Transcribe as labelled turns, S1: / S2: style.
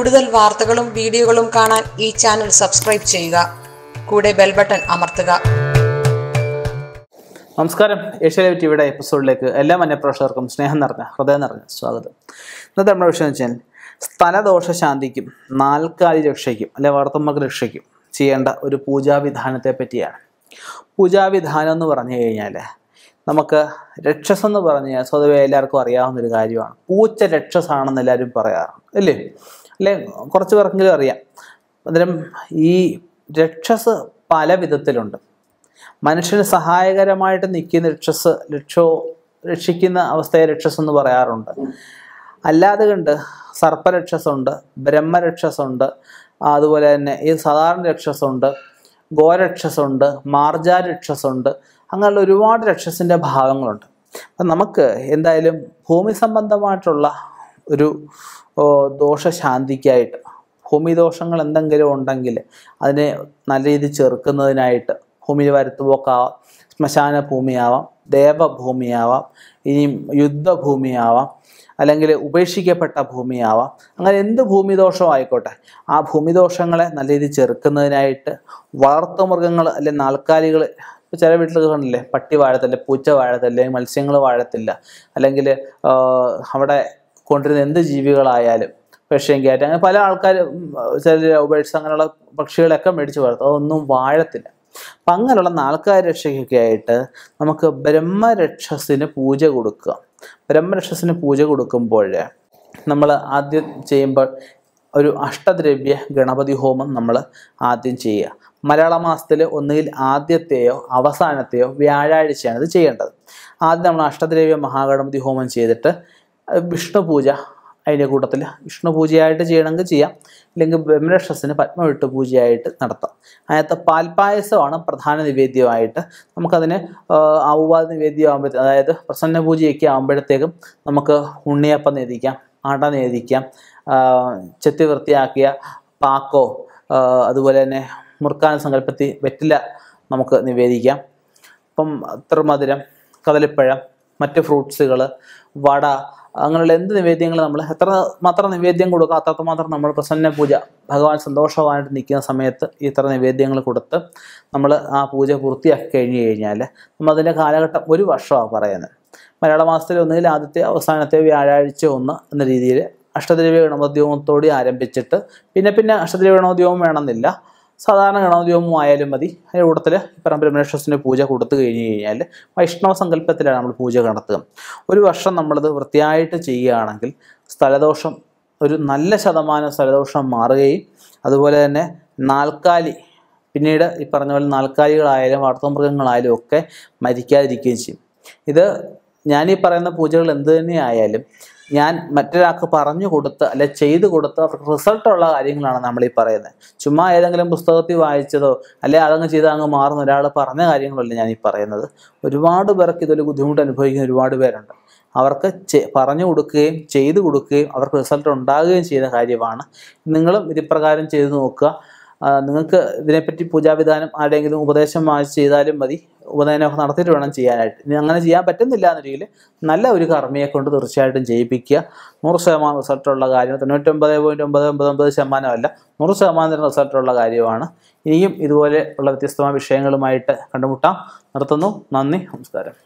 S1: കൂടുതൽ വാർത്തകളും വീഡിയോകളും കാണാൻ ഈ ചാനൽ സബ്സ്ക്രൈബ് ചെയ്യുക കൂടെ ബെൽ ബട്ടൺ അമർത്തുക
S2: നമസ്കാരം ഏഷ്യാലൈവ് ടിവിയുടെ എപ്പിസോഡിലേക്ക് എല്ലാ മന്യപ്രേക്ഷകർക്കും സ്നേഹം നിറഞ്ഞ ഹൃദയം നിറഞ്ഞ സ്വാഗതം ഇന്നത്തെ നമ്മുടെ വിഷയം വെച്ചാൽ സ്ഥലദോഷ ശാന്തിക്കും നാൽക്കാലി രക്ഷയ്ക്കും അല്ലെ വളർത്തുമ്മക്ക് രക്ഷയ്ക്കും ചെയ്യേണ്ട ഒരു പൂജാവിധാനത്തെ പറ്റിയാണ് പൂജാവിധാനം എന്ന് പറഞ്ഞു കഴിഞ്ഞാൽ നമുക്ക് രക്ഷസ് എന്ന് പറഞ്ഞു കഴിഞ്ഞാൽ സ്വതവേ എല്ലാവർക്കും അറിയാവുന്ന ഒരു കാര്യമാണ് പൂച്ച രക്ഷസ് ആണെന്ന് എല്ലാവരും പറയാറുണ്ട് അല്ലേ അല്ലെ കുറച്ച് പേർക്കെങ്കിലും അറിയാം അന്നേരം ഈ രക്ഷസ് പല വിധത്തിലുണ്ട് മനുഷ്യന് സഹായകരമായിട്ട് നിൽക്കുന്ന രക്ഷസ് രക്ഷോ രക്ഷിക്കുന്ന അവസ്ഥയെ രക്ഷസ് എന്ന് പറയാറുണ്ട് അല്ലാതെ കണ്ട് സർപ്പരക്ഷസുണ്ട് ബ്രഹ്മരക്ഷസുണ്ട് അതുപോലെ തന്നെ ഈ സാധാരണ രക്ഷസുണ്ട് ഗോരക്ഷസുണ്ട് മാർജാരക്ഷസുണ്ട് അങ്ങനെയുള്ള ഒരുപാട് രക്ഷസിൻ്റെ ഭാഗങ്ങളുണ്ട് അപ്പം നമുക്ക് എന്തായാലും ഭൂമി സംബന്ധമായിട്ടുള്ള ഒരു ഓ, ദോഷശാന്തിക്കായിട്ട് ഭൂമി ദോഷങ്ങൾ എന്തെങ്കിലും ഉണ്ടെങ്കിൽ അതിനെ നല്ല രീതിയിൽ ചെറുക്കുന്നതിനായിട്ട് ഭൂമിയിൽ വരുത്തുപോക്കാവാം ശ്മശാന ഭൂമിയാവാം ദേവഭൂമിയാവാം ഇനിയും യുദ്ധഭൂമിയാവാം അല്ലെങ്കിൽ ഉപേക്ഷിക്കപ്പെട്ട ഭൂമിയാവാം അങ്ങനെ എന്ത് ഭൂമിദോഷവും ആയിക്കോട്ടെ ആ ഭൂമിദോഷങ്ങളെ നല്ല രീതിയിൽ ചെറുക്കുന്നതിനായിട്ട് വളർത്തുമൃഗങ്ങൾ അല്ലെ നാൽക്കാലികൾ ഇപ്പോൾ ചില വീട്ടിലൊക്കെ കണ്ടില്ലേ പട്ടി വാഴത്തില്ല പൂച്ച വാഴത്തില്ല മത്സ്യങ്ങൾ വാഴത്തില്ല അല്ലെങ്കിൽ അവിടെ കൊണ്ടിരുന്ന എന്ത് ജീവികളായാലും പേർഷ്യൻ ക്യാറ്റ് അങ്ങനെ പല ആൾക്കാരും ചില ഉപേക്ഷിച്ച് അങ്ങനെയുള്ള പക്ഷികളൊക്കെ മേടിച്ച് വളർത്തും അതൊന്നും വാഴത്തില്ല അപ്പം അങ്ങനെയുള്ള നാൽക്കാല രക്ഷയ്ക്കൊക്കെ ആയിട്ട് നമുക്ക് ബ്രഹ്മരക്ഷസിന് പൂജ കൊടുക്കുക ബ്രഹ്മരക്ഷസിന് പൂജ കൊടുക്കുമ്പോൾ നമ്മൾ ആദ്യം ചെയ്യുമ്പോൾ ഒരു അഷ്ടദ്രവ്യ ഗണപതി ഹോമം നമ്മൾ ആദ്യം ചെയ്യുക മലയാള മാസത്തിൽ ഒന്നുകിൽ ആദ്യത്തെയോ അവസാനത്തെയോ വ്യാഴാഴ്ചയാണ് ഇത് ചെയ്യേണ്ടത് ആദ്യം നമ്മൾ അഷ്ടദ്രവ്യ മഹാഗണപതി ഹോമം ചെയ്തിട്ട് അഹ് വിഷ്ണു പൂജ അതിൻ്റെ കൂട്ടത്തിൽ വിഷ്ണു പൂജയായിട്ട് ചെയ്യണമെങ്കിൽ ചെയ്യാം ഇല്ലെങ്കിൽ ബ്രഹ്മരക്ഷസിന് പത്മവിട്ട് പൂജയായിട്ട് നടത്താം അതിനകത്ത് പാൽപ്പായസമാണ് പ്രധാന നിവേദ്യമായിട്ട് നമുക്കതിന് ഔവാദ നിവേദ്യമാകുമ്പോഴത്തേക്ക് അതായത് പ്രസന്ന പൂജയൊക്കെ ആകുമ്പോഴത്തേക്കും നമുക്ക് ഉണ്ണിയപ്പം നേദിക്കാം അട നേദിക്കാം ആ, ചെത്തി വൃത്തിയാക്കിയ പാക്കോ ആ, അതുപോലെ തന്നെ മുറുക്കാൻ സങ്കല്പത്തിൽ വെറ്റില നമുക്ക് നിവേദിക്കാം ഇപ്പം മധുരം കദളിപ്പഴം മറ്റ് ഫ്രൂട്ട്സുകൾ വട അങ്ങനെയുള്ള എന്ത് നിവേദ്യങ്ങൾ നമ്മൾ എത്ര മാത്രം നിവേദ്യം കൊടുക്കുക അത്രത്ര മാത്രം നമ്മൾ പ്രസന്ന പൂജ ഭഗവാൻ സന്തോഷവാനായിട്ട് നിൽക്കുന്ന സമയത്ത് ഇത്ര നിവേദ്യങ്ങൾ കൊടുത്ത് നമ്മൾ ആ പൂജ പൂർത്തിയാക്കി കഴിഞ്ഞ് കഴിഞ്ഞാൽ നമ്മൾ അതിൻ്റെ കാലഘട്ടം ഒരു വർഷമാണ് പറയുന്നത് മലയാള മാസത്തിൽ ഒന്നുകിൽ ആദ്യത്തെ അവസാനത്തെ വ്യാഴാഴ്ച ഒന്ന് എന്ന രീതിയിൽ അഷ്ടദ്രവ്യ ഗണപതിയോമത്തോടെ ആരംഭിച്ചിട്ട് പിന്നെ പിന്നെ അഷ്ടദ്രവ്യ ഗണപതിയോമം വേണമെന്നില്ല സാധാരണ ഗണപതിയോമം ആയാലും മതി അതിൻ്റെ കൂട്ടത്തിൽ ഇപ്പം ബ്രഹ്മേശ്വരന് പൂജ കൊടുത്തു കഴിഞ്ഞ് കഴിഞ്ഞാൽ വൈഷ്ണവ സങ്കല്പത്തിലാണ് നമ്മൾ പൂജ നടത്തുക ഒരു വർഷം നമ്മളത് വൃത്തിയായിട്ട് ചെയ്യുകയാണെങ്കിൽ സ്ഥലദോഷം ഒരു നല്ല ശതമാനം സ്ഥലദോഷം മാറുകയും അതുപോലെ തന്നെ നാൽക്കാലി പിന്നീട് ഈ പറഞ്ഞ പോലെ നാൽക്കാലികളായാലും വളർത്തുമൃഗങ്ങളായാലും ഒക്കെ മരിക്കാതിരിക്കുകയും ചെയ്യും ഇത് ഞാൻ ഈ പറയുന്ന പൂജകൾ എന്ത് തന്നെയായാലും ഞാൻ മറ്റൊരാൾക്ക് പറഞ്ഞു കൊടുത്ത് അല്ലെ ചെയ്തു കൊടുത്ത് അവർക്ക് റിസൾട്ടുള്ള കാര്യങ്ങളാണ് നമ്മൾ ഈ പറയുന്നത് ചുമ്മാ ഏതെങ്കിലും പുസ്തകത്തിൽ വായിച്ചതോ അല്ലെ അതങ്ങ് ചെയ്ത് അങ്ങ് മാറുന്ന ഒരാൾ പറഞ്ഞ കാര്യങ്ങളല്ല ഞാൻ ഈ പറയുന്നത് ഒരുപാട് പേർക്ക് ഇതൊരു ബുദ്ധിമുട്ട് അനുഭവിക്കുന്ന ഒരുപാട് പേരുണ്ട് അവർക്ക് ചെ- പറഞ്ഞു കൊടുക്കുകയും ചെയ്തു കൊടുക്കുകയും അവർക്ക് റിസൾട്ട് ഉണ്ടാകുകയും ചെയ്യുന്ന കാര്യമാണ് നിങ്ങളും ഇതിപ്രകാരം ചെയ്തു നോക്കുക ആ, നിങ്ങൾക്ക് ഇതിനെപ്പറ്റി പൂജാവിധാനം ആരുടെയെങ്കിലും ഉപദേശം വാങ്ങിച്ച് ചെയ്താലും മതി ഉപനയനമൊക്കെ നടത്തിയിട്ട് വേണം ചെയ്യാനായിട്ട് ഇനി അങ്ങനെ ചെയ്യാൻ പറ്റുന്നില്ല എന്നുണ്ടെങ്കിൽ നല്ല ഒരു കർമ്മിയെ കൊണ്ട് തീർച്ചയായിട്ടും ചെയ്യിപ്പിക്കുക നൂറ് ശതമാനം റിസൾട്ടുള്ള കാര്യം തൊണ്ണൂറ്റൊമ്പത് പോയിൻറ്റ് ഒമ്പത് ഒമ്പത് ഒമ്പത് ശതമാനമല്ല നൂറ് ശതമാനം റിസൾട്ടുള്ള കാര്യമാണ് ഇനിയും ഇതുപോലെ ഉള്ള വ്യത്യസ്തമായ വിഷയങ്ങളുമായിട്ട് കണ്ടുമുട്ടാം നിർത്തുന്നു നന്ദി നമസ്കാരം